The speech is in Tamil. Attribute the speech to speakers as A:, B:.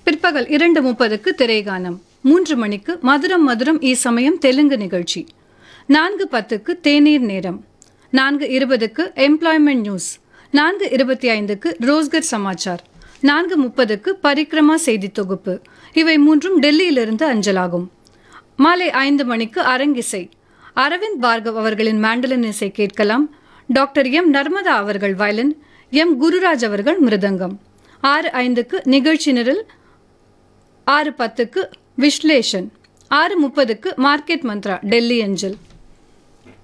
A: பிற்பகல் இரண்டு முப்பதுக்கு திரைகானம் மூன்று மணிக்கு மதுரம் மதுரம் ஈ சமயம் தெலுங்கு நிகழ்ச்சி நான்கு பத்துக்கு தேநீர் நேரம் நான்கு இருபதுக்கு எம்ப்ளாய்மெண்ட் நியூஸ் நான்கு இருபத்தி ஐந்துக்கு ரோஸ்கர் சமாச்சார் நான்கு முப்பதுக்கு பரிக்ரமா செய்தி தொகுப்பு இவை மூன்றும் டெல்லியிலிருந்து அஞ்சலாகும் மாலை ஐந்து மணிக்கு அரங்கிசை அரவிந்த் பார்கவ் அவர்களின் மேண்டலின் இசை கேட்கலாம் டாக்டர் எம் நர்மதா அவர்கள் வயலின் எம் குருராஜ் அவர்கள் மிருதங்கம் ஆறு ஐந்துக்கு நிகழ்ச்சி நிரல் ஆறு பத்துக்கு விஸ்லேஷன் ஆறு முப்பதுக்கு மார்க்கெட் மந்த்ரா டெல்லி அஞ்சல்